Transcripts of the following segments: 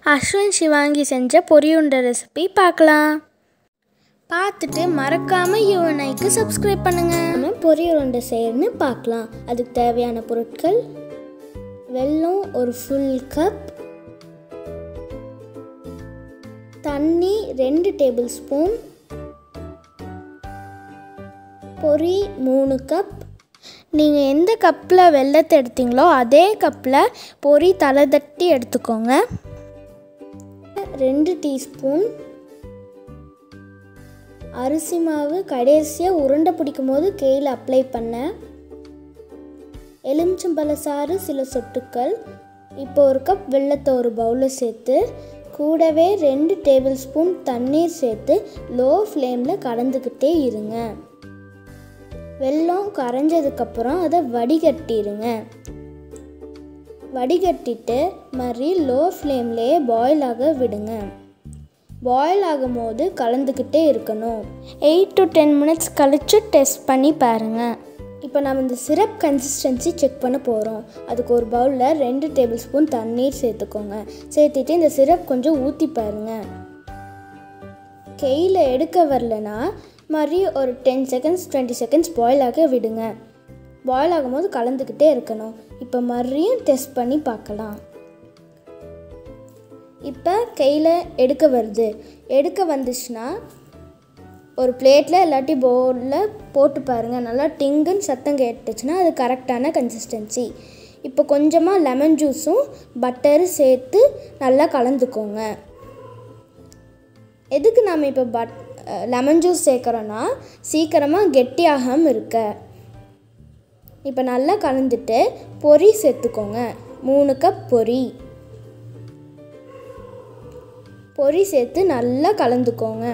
அஸ்வின் சிவாங்கி செஞ்ச பொரியுண்ட ரெசிபி பார்க்கலாம் பார்த்துட்டு மறக்காமல் யூஎன்ஐக்கு சப்ஸ்கிரைப் பண்ணுங்கள் நம்ம பொரியுருண்டை செய்யணும்னு பார்க்கலாம் அதுக்கு தேவையான பொருட்கள் வெல்லம் ஒரு ஃபுல் கப் தண்ணி ரெண்டு டேபிள் ஸ்பூன் பொரி மூணு கப் நீங்கள் எந்த கப்பில் வெள்ளத்தை எடுத்தீங்களோ அதே கப்பில் பொரி தலை தட்டி எடுத்துக்கோங்க ரெண்டு டீஸ்பூன் அரிசி மாவு கடைசியாக உருண்டை பிடிக்கும் போது கையில் அப்ளை பண்ணேன் எலுமிச்சம்பழ சாறு சில சொட்டுக்கள் இப்போ ஒரு கப் வெள்ளத்தை ஒரு பவுலில் சேர்த்து கூடவே ரெண்டு டேபிள் ஸ்பூன் தண்ணீர் சேர்த்து லோ ஃப்ளேமில் கலந்துக்கிட்டே இருங்க வெல்லம் கரைஞ்சதுக்கப்புறம் அதை வடிகட்டிடுங்க வடிகட்டிட்டு மாதிரி லோ ஃப்ளேம்லேயே பாயில் ஆக விடுங்க பாயில் ஆகும்போது கலந்துக்கிட்டே இருக்கணும் எயிட் டு டென் மினிட்ஸ் கழித்து டெஸ்ட் பண்ணி பாருங்கள் இப்போ நம்ம இந்த சிரப் கன்சிஸ்டன்சி செக் பண்ண போகிறோம் அதுக்கு ஒரு பவுலில் ரெண்டு டேபிள் ஸ்பூன் தண்ணீர் சேர்த்துக்கோங்க சேர்த்துட்டு இந்த சிரப் கொஞ்சம் ஊற்றி பாருங்கள் கையில் எடுக்க வரலனா மாதிரி ஒரு ten seconds twenty seconds boil ஆக விடுங்க பாயில் ஆகும்போது கலந்துக்கிட்டே இருக்கணும் இப்போ மறுபடியும் டெஸ்ட் பண்ணி பார்க்கலாம் இப்போ கையில் எடுக்க வருது எடுக்க வந்துச்சுன்னா ஒரு பிளேட்டில் இல்லாட்டி பவுலில் போட்டு பாருங்கள் நல்லா டிங்குன்னு சத்தம் கேட்டுச்சுன்னா அது கரெக்டான கன்சிஸ்டன்சி இப்போ கொஞ்சமாக லெமன் ஜூஸும் பட்டரும் சேர்த்து நல்லா கலந்துக்கோங்க எதுக்கு நாம் இப்போ பட் லெமன் ஜூஸ் சேர்க்குறோன்னா சீக்கிரமாக கெட்டியாகாமல் இருக்க இப்போ நல்லா கலந்துட்டு பொரி சேர்த்துக்கோங்க மூணு கப் பொரி பொரி சேர்த்து நல்லா கலந்துக்கோங்க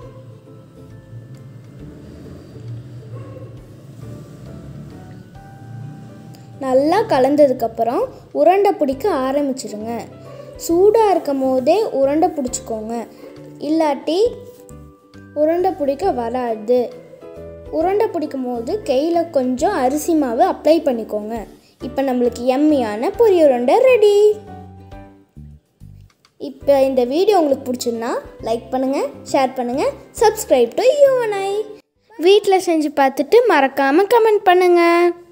நல்லா கலந்ததுக்கப்புறம் உருண்டை பிடிக்க ஆரம்பிச்சிடுங்க சூடாக இருக்கும் போதே உருண்டை பிடிச்சிக்கோங்க இல்லாட்டி உருண்டை பிடிக்க வராது உருண்டை பிடிக்கும் போது கையில் கொஞ்சம் அரிசி மாவு அப்ளை பண்ணிக்கோங்க இப்போ நம்மளுக்கு எம்மியான பொரி உருண்டை ரெடி இப்போ இந்த வீடியோ உங்களுக்கு பிடிச்சிருந்தா லைக் பண்ணுங்கள் ஷேர் பண்ணுங்கள் சப்ஸ்கிரைப் டு யூஎன்ஐ வீட்டில் செஞ்சு பார்த்துட்டு மறக்காமல் கமெண்ட் பண்ணுங்கள்